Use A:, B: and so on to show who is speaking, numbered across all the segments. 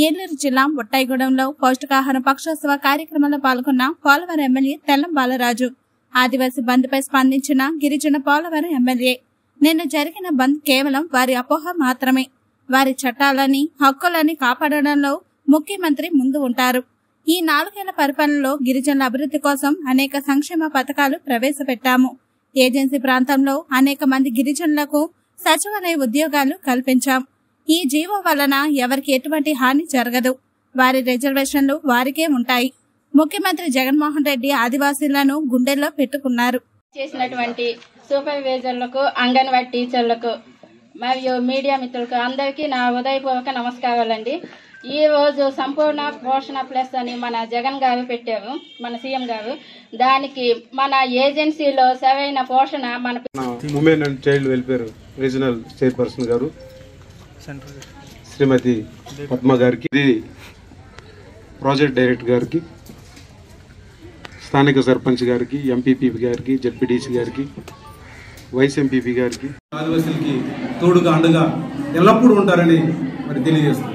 A: ఏలూరు జిల్లా బుట్టాయిగూడెంలో పౌష్టికాహార పక్షోత్సవ కార్యక్రమంలో పాల్గొన్న పోలవరం ఎమ్మెల్యే తెల్లం బాలరాజు ఆదివాసీ బంద్పై స్పందించిన గిరిజన పోలవరం ఎమ్మెల్యే నిన్న జరిగిన బంద్ కేవలం వారి అపోహ మాత్రమే వారి చట్టాలని హక్కులని కాపాడడంలో ముఖ్యమంత్రి ముందు ఉంటారు ఈ నాలుగేళ్ల పరిపాలనలో గిరిజనుల అభివృద్ధి కోసం అనేక సంక్షేమ పథకాలు ప్రవేశపెట్టాము ఏజెన్సీ ప్రాంతంలో అనేక మంది గిరిజనులకు సచివాలయ ఉద్యోగాలు కల్పించాం ఈ జీవో వలన ఎవరికి ఎటువంటి హాని జరగదు వారి రిజర్వేషన్లు వారికే ఉంటాయి ముఖ్యమంత్రి జగన్మోహన్ రెడ్డి ఆదివాసీలను గుండెల్లో పెట్టుకున్నారు
B: చేసినటువంటి సూపర్వైజర్లకు అంగన్వాడీ టీచర్లకు మరియు మీడియా మిత్రులకు అందరికీ నా ఉదయపూర్వక నమస్కారాలండి ఈ రోజు సంపూర్ణ పోషణ ప్లస్ అని మన జగన్ గారు పెట్టారు మన సీఎం గారు దానికి మన ఏజెన్సీలో సరైన పోషణ మన
C: నా women and child welfare regional chairperson గారు శ్రీమతి పద్మ గారికి ఇది ప్రాజెక్ట్ డైరెక్టర్ గారికి స్థానిక సర్పంచ్ గారికి ఎంపీపీ గారికి జడ్పీటీసీ గారికి వైస్ ఎంపీపీ గారికి
D: ఆదివాసులకి తోడుగా అండగా ఎల్లప్పుడూ ఉంటారని మరి తెలియజేస్తుంది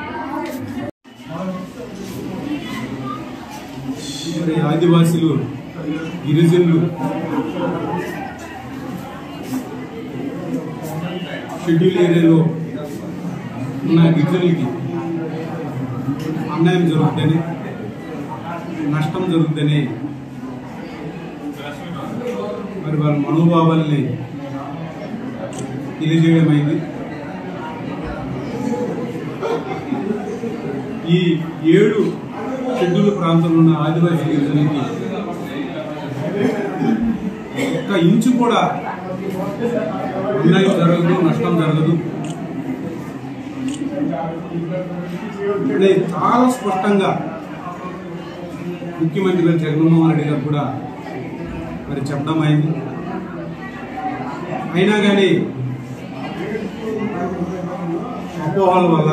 D: మరి ఆదివాసులు గిరిజనులు షెడ్యూల్ ఏరియాలో ఉన్న గిరిజనులకి అన్యాయం జరుగుతుందని నష్టం జరుగుతుందని మరి వాళ్ళ మనోభావాల్ని తెలియజేయడమైంది ఈ ఏడు షెడ్యూల్ ప్రాంతంలో ఉన్న ఆదివాసీ గిరిజనులకి ఒక్క ఇంచు కూడా అన్యాయం జరగదు నష్టం జరగదు అంటే చాలా స్పష్టంగా ముఖ్యమంత్రి గారు జగన్మోహన్ రెడ్డి గారు కూడా మరి చెప్పడం అయింది అయినా కానీ అపోహల వల్ల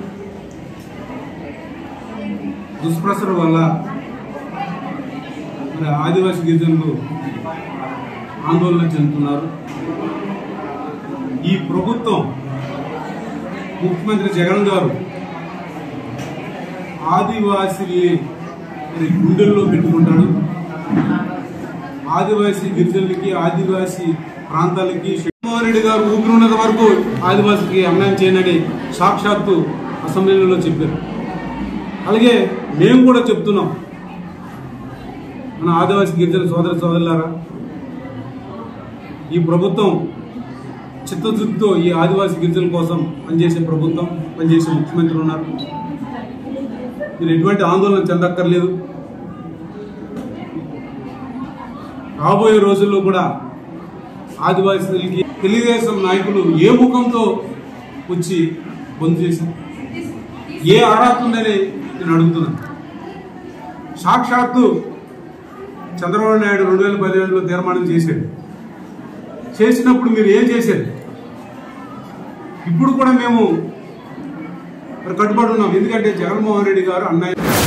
D: దుష్ప్రసర వల్ల మరి ఆదివాసీ గిరిజనులు ఆందోళన చెందుతున్నారు ఈ ప్రభుత్వం ముఖ్యమంత్రి జగన్ గారు ఆదివాసీని మరి గుండెల్లో పెట్టుకుంటాడు ఆదివాసీ గిరిజనులకి ఆదివాసీ ప్రాంతాలకి జగన్మోహన్ రెడ్డి గారు ఊపిరినంత వరకు ఆదివాసీకి అన్యాయం చేయనని సాక్షాత్తు అసెంబ్లీలో చెప్పారు అలాగే మేము కూడా చెప్తున్నాం మన ఆదివాసీ గిరిజన సోదర సోదరులారా ఈ ప్రభుత్వం చిత్తశుద్ధితో ఈ ఆదివాసీ గిరిజనుల కోసం పనిచేసే ప్రభుత్వం పనిచేసే ముఖ్యమంత్రి ఉన్నారు మీరు ఎటువంటి ఆందోళన చెందక్కర్లేదు రాబోయే రోజుల్లో కూడా ఆదివాసీలకి తెలుగుదేశం నాయకులు ఏ ముఖంతో వచ్చి బంద్ చేశారు ఏ అర్హత ఉందని నేను అడుగుతున్నాను సాక్షాత్తు చంద్రబాబు నాయుడు రెండు వేల పదిహేడులో తీర్మానం చేశాడు చేసినప్పుడు మీరు ఏం చేశారు ఇప్పుడు కూడా మేము మరి కట్టుబడి ఉన్నాం ఎందుకంటే జగన్మోహన్ రెడ్డి గారు అన్నయ్య